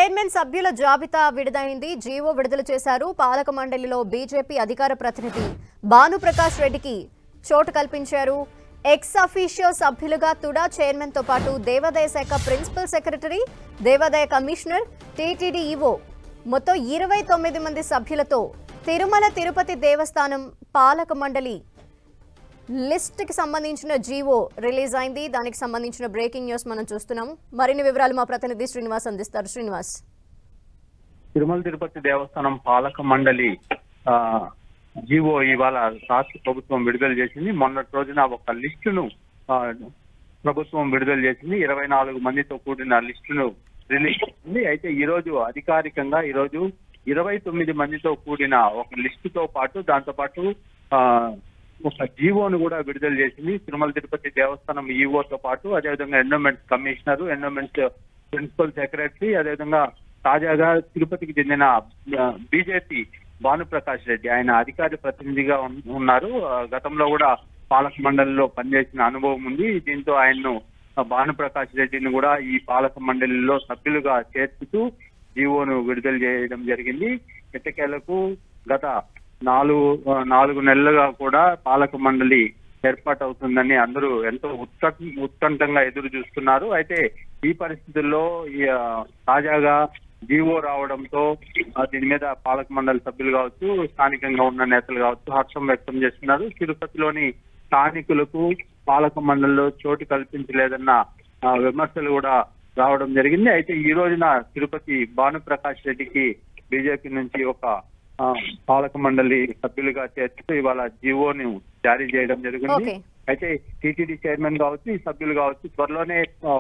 Chairman సభ్యుల జాబితా విడుదలైంది జీవో విడుదల చేశారు పాలక మండలిలో బీజేపీ అధికార ప్రతినిధి భానుప్రకాష్ రెడ్డికి చోటు కల్పించారు ఎక్స్ అఫీషియో సభ్యులుగా తుడా చైర్మన్ తో పాటు దేవాదాయ శాఖ ప్రిన్సిపల్ సెక్రటరీ దేవాదాయ కమిషనర్ టీటీడీ ఈవో మొత్తం ఇరవై తొమ్మిది మంది సభ్యులతో తిరుమల తిరుపతి దేవస్థానం పాలక మండలి లిస్ట్ కి సంబంధించిన జీవో రిలీజ్ అయింది దానికి సంబంధించిన బ్రేకింగ్ న్యూస్ మనం చూస్తున్నాం మరిన్ని వివరాలు మా ప్రతినిధి శ్రీనివాస్ అందిస్తారు శ్రీనివాస్ తిరుమల తిరుపతి దేవస్థానం పాలక మండలి ఆ జీవో ఇవాళ రాష్ట్ర ప్రభుత్వం విడుదల చేసింది మొన్నటి రోజున ఒక లిస్టును ఆ, ప్రభుత్వం విడుదల చేసింది ఇరవై నాలుగు మందితో కూడిన లిస్టును రిలీజ్ చేసింది అయితే ఈ రోజు అధికారికంగా ఈ రోజు ఇరవై తొమ్మిది మందితో కూడిన ఒక లిస్టుతో పాటు దాంతో పాటు ఆ ఒక జీవోను కూడా విడుదల చేసింది తిరుమల తిరుపతి దేవస్థానం ఈవోతో పాటు అదేవిధంగా endowments commissioner endowments principal secretary అదేవిధంగా తాజాగా తిరుపతికి చెందిన బీజేపీ భానుప్రకాష్ రెడ్డి ఆయన అధికార ప్రతినిధిగా ఉన్- ఉన్నారు ఆ, గతంలో కూడా పాలక మండలిలో పనిచేసిన అనుభవం ఉంది దీంతో ఆయన్ను ఆ, భానుప్రకాష్ రెడ్డిని కూడా ఈ పాలక మండలిలో సభ్యులుగా చేర్చుతూ జీవోను విడుదల చేయడం జరిగింది ఎట్టకేలకు గత నాలుగు ఆ, నాలుగు నెలలుగా కూడా పాలక మండలి ఏర్పాటు అవుతుందని అందరూ ఎంతో ఉత్కంఠ ఉత్కంఠంగా ఎదురు చూస్తున్నారు అయితే ఈ పరిస్థితుల్లో ఈ, ఆ, తాజాగా జీవో రావడంతో ఆ, దీని మీద పాలక మండలి సభ్యులు కావచ్చు స్థానికంగా ఉన్న నేతలు కావచ్చు హర్షం వ్యక్తం చేస్తున్నారు తిరుపతిలోని స్థానికులకు పాలక మండలిలో చోటు కల్పించలేదన్న ఆ, విమర్శలు కూడా రావడం జరిగింది అయితే ఈ రోజున తిరుపతి భానుప్రకాష్ రెడ్డికి బీజేపీ నుంచి ఒక ఆ, పాలక మండలి సభ్యులుగా చేర్చుతూ ఇవాళ జీవోను జారీ చేయడం జరిగింది ఓకే. అయితే టీటీడీ చైర్మన్ కావచ్చు ఈ సభ్యులు కావచ్చు త్వరలోనే ఆ,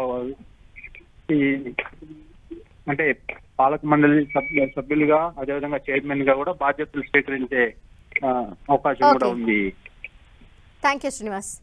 ఈ అంటే పాలక మండలి సభ్యు సభ్యులుగా అదేవిధంగా చైర్మన్ గా కూడా బాధ్యతలు స్వీకరించే ఆ, అవకాశం కూడా ఓకే. ఉంది థ్యాంక్ యూ శ్రీనివాస్